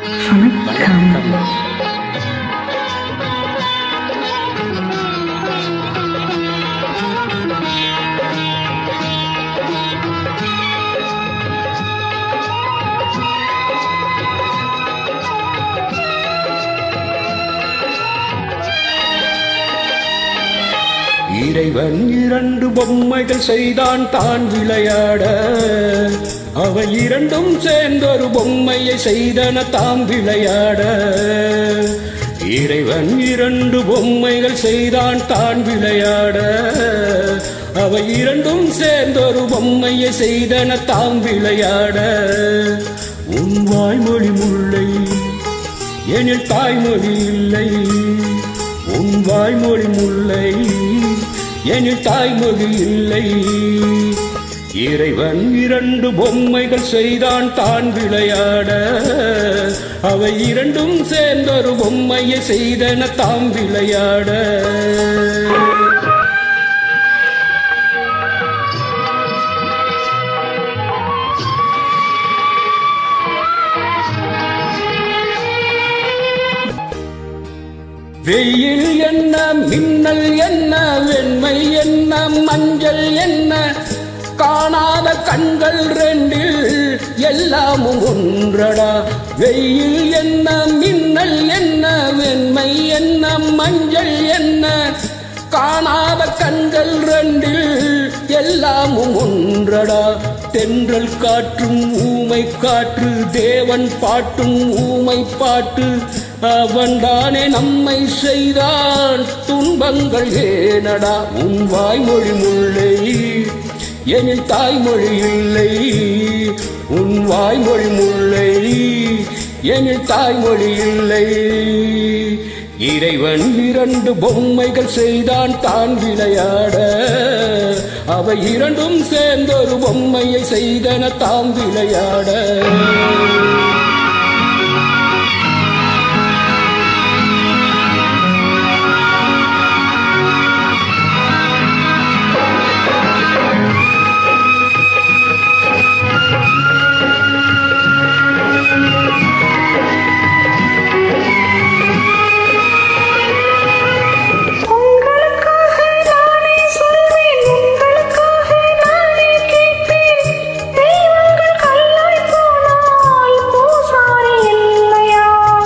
வணக்கம் இறைவன் இரண்டு பொம்மைகள் செய்தான் தான் விளையாட அவை இரண்டும் சேர்ந்தொரு பொம்மையை செய்தன தாம் விளையாட இறைவன் இரண்டு பொம்மைகள் செய்தான் தான் விளையாட அவை இரண்டும் சேர்ந்தொரு பொம்மையை செய்தன தாம் விளையாட உன் வாய்மொழி முல்லை எனில் தாய்மொழி இல்லை உன் வாய்மொழி முல்லை எனில் தாய்மொழி இல்லை இறைவன் இரண்டு பொம்மைகள் செய்தான் தான் விளையாட அவை இரண்டும் சேர்ந்தொரு பொம்மையை செய்தன தாம் விளையாட வெயில் என்ன மின்னல் என்ன வெண்மை என்ன மஞ்சள் என்ன காணாத கண்கள் ரெண்டில் எல்லாமும் ஒன்றடா வெயில் என்ன மின்னல் என்ன வெண்மை என்ன மஞ்சள் என்ன காணாத கண்கள் ரெண்டில் எல்லாமும் ஒன்றடா தென்றல் காற்றும் ஊமை காற்று தேவன் பாட்டும் ஊமை பாட்டு அவன்தானே நம்மை செய்தான் துன்பங்கள் ஏனடா உன் வாய்மொழி முல்லை எனில் தாய்மொழி இல்லை உன் வாய்மொழி முல்லை எனில் தாய்மொழி இல்லை இறைவன் இரண்டு பொம்மைகள் செய்தான் தான் விளையாட அவை இரண்டும் சேர்ந்தொரு பொம்மையை செய்தன தாம் விளையாட உங்களுக்காக நானே சொல்வேன் உங்களுக்காக நானே கேட்பேன் தெய்வங்கள் கல்லாய் போனால் பூசாரி இல்லையா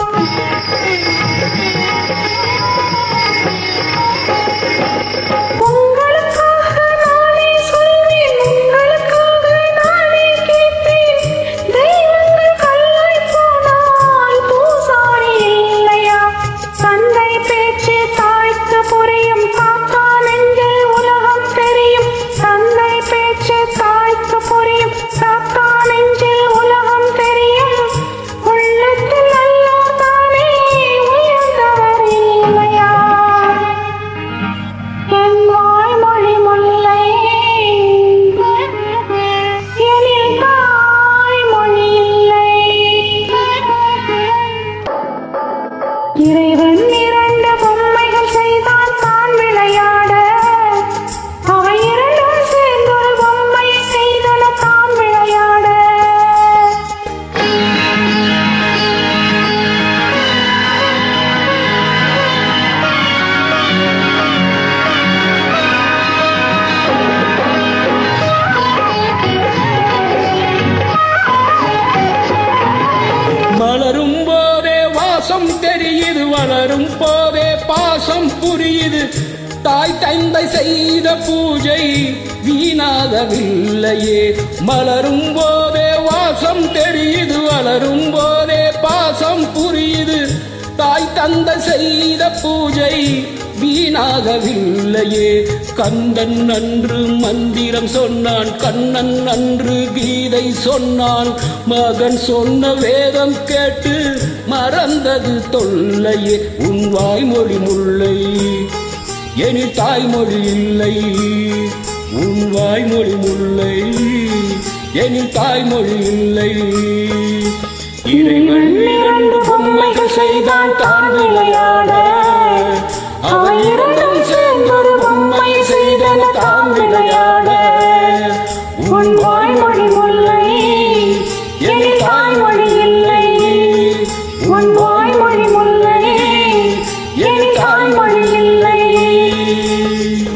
உங்களுக்காக நானே சொல்வேன் உங்களுக்காக நானே கேட்பேன் தெய்வங்கள் கல்லாய் போனால் பூசாரி இல்லையா தந்தை பேச்சு தாய்க்கு புரியும் தாத்தா நெஞ்சில் உலகம் தெரியும் தந்தை பேச்சு தாய்க்கு புரியும் தாத்தா நெஞ்சில் உலகம் தெரியும் உள்ளத்தில் நல்லா தானே உயர்ந்தவர் இல்லையா என் வாய்மொழி முல்லை எனில் தாய்மொழி இல்லை இறைவன் இரண்டு பொம்மைகள் செய்தான் தான் விளையாட அவை இரண்டும் சேர்ந்து ஒரு பொம்மை செய்தன தான் விளையாட மலரும் போதே வாசம் தெரியுது வளரும் போதே பாசம் புரியுது தாய் தந்தை செய்த பூஜை வீணாகவில்லையே மலரும் போதே வாசம் தெரியுது வளரும் போதே பாசம் புரியுது தாய் தந்தை செய்த பூஜை வீணாகவில்லையே கந்தன் அன்று மந்திரம் சொன்னான் கண்ணன் அன்று கீதை சொன்னான் மகன் சொன்ன வேதம் கேட்டு மறந்தது தொல்லையே உன் வாய்மொழி முல்லை எனி தாய்மொழி இல்லை உன் வாய்மொழி முல்லை எனி தாய்மொழி இல்லை இறைவன் இரண்டு பொம்மைகள் செய்தான் தான் விளையாட அவை இரண்டும் சேர்ந்தொரு பொம்மை செய்தன தாம் விளையாட உன் வாய்மொழி முல்லை என் தாய்மொழி இல்லை வாய்மொழி முல்லை என் தாய்மொழி இல்லை